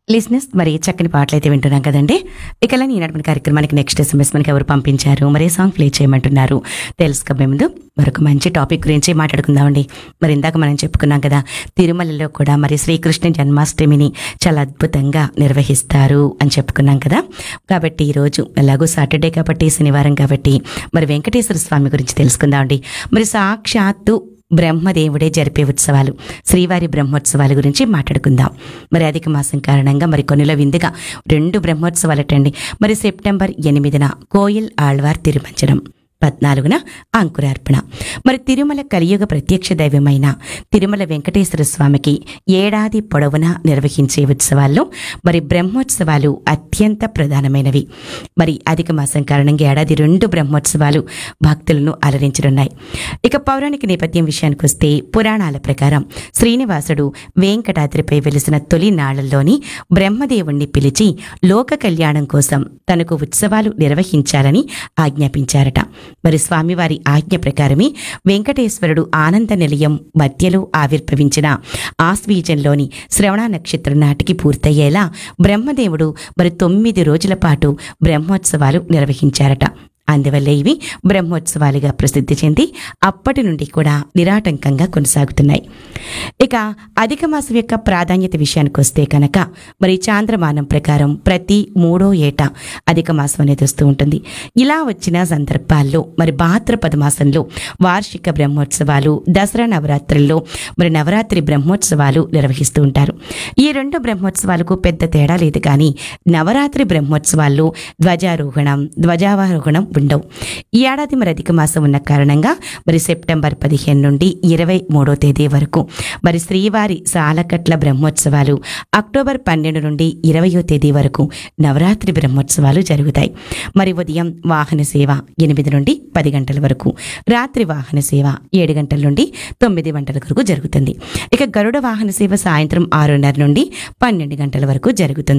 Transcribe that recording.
లిసినెస్ మరి చక్కని పాటలు అయితే వింటున్నాం కదండి ఇక ఇలా ఈనాటి మన కార్యక్రమానికి నెక్స్ట్ ఎస్ఎంఎస్ మనకి ఎవరు పంపించారు మరి ఏ సాంగ్ ప్లే చేయమంటున్నారు తెలుసుకోబోయే ముందు మరొక మంచి టాపిక్ గురించి మాట్లాడుకుందామండి మరి ఇందాక మనం చెప్పుకున్నాం కదా తిరుమలలో కూడా మరి శ్రీకృష్ణ జన్మాష్టమిని చాలా అద్భుతంగా నిర్వహిస్తారు అని చెప్పుకున్నాం కదా కాబట్టి ఈరోజు ఎలాగో సాటర్డే కాబట్టి శనివారం కాబట్టి మరి వెంకటేశ్వర స్వామి గురించి తెలుసుకుందామండి మరి సాక్షాత్తు బ్రహ్మదేవుడే జరిపే ఉత్సవాలు శ్రీవారి బ్రహ్మోత్సవాల గురించి మాట్లాడుకుందాం మరి అధిక మాసం కారణంగా మరి కొన్నిలో విందుగా రెండు బ్రహ్మోత్సవాలటండి మరి సెప్టెంబర్ ఎనిమిదిన కోయిల్ ఆళ్వార్ తిరుమంచనం పద్నాలుగున అంకురార్పణ మరి తిరుమల కలియుగ ప్రత్యక్ష దైవమైన తిరుమల వెంకటేశ్వర స్వామికి ఏడాది పొడవునా నిర్వహించే ఉత్సవాల్లో మరి బ్రహ్మోత్సవాలు అత్యంత ప్రధానమైనవి మరి అధిక మాసం కారణంగా ఏడాది రెండు బ్రహ్మోత్సవాలు భక్తులను అలరించనున్నాయి ఇక పౌరాణిక నేపథ్యం విషయానికి వస్తే పురాణాల ప్రకారం శ్రీనివాసుడు వెంకటాద్రిపై వెలిసిన తొలి నాళ్లలోని బ్రహ్మదేవుణ్ణి పిలిచి లోక కళ్యాణం కోసం తనకు ఉత్సవాలు నిర్వహించాలని ఆజ్ఞాపించారట మరి స్వామివారి ఆజ్ఞ ప్రకారమే వెంకటేశ్వరుడు ఆనంద నిలయం మధ్యలో ఆవిర్భవించిన ఆశ్వీజంలోని శ్రవణ నక్షత్రం నాటికి పూర్తయ్యేలా బ్రహ్మదేవుడు మరి తొమ్మిది రోజుల పాటు బ్రహ్మోత్సవాలు నిర్వహించారట అందువల్ల ఇవి బ్రహ్మోత్సవాలుగా ప్రసిద్ధి చెంది అప్పటి నుండి కూడా నిరాటంకంగా కొనసాగుతున్నాయి ఇక అధిక మాసం యొక్క ప్రాధాన్యత విషయానికి వస్తే కనుక మరి చాంద్రమానం ప్రకారం ప్రతి మూడో ఏటా అధిక మాసం అనేది వస్తూ ఉంటుంది ఇలా వచ్చిన సందర్భాల్లో మరి భాద్రపద మాసంలో వార్షిక బ్రహ్మోత్సవాలు దసరా నవరాత్రుల్లో మరి నవరాత్రి బ్రహ్మోత్సవాలు నిర్వహిస్తూ ఉంటారు ఈ రెండు బ్రహ్మోత్సవాలకు పెద్ద తేడా లేదు కానీ నవరాత్రి బ్రహ్మోత్సవాల్లో ధ్వజారోహణం ధ్వజావారోహణం ఉండవు ఈ ఏడాది మరి అధిక మాసం ఉన్న కారణంగా మరి సెప్టెంబర్ పదిహేను నుండి ఇరవై మూడో తేదీ వరకు మరి శ్రీవారి సాలకట్ల బ్రహ్మోత్సవాలు అక్టోబర్ పన్నెండు నుండి ఇరవయో తేదీ వరకు నవరాత్రి బ్రహ్మోత్సవాలు జరుగుతాయి మరి ఉదయం వాహన సేవ ఎనిమిది నుండి పది గంటల వరకు రాత్రి వాహన సేవ ఏడు గంటల నుండి తొమ్మిది గంటల వరకు జరుగుతుంది ఇక గరుడ వాహన సేవ సాయంత్రం ఆరున్నర నుండి పన్నెండు గంటల వరకు జరుగుతుంది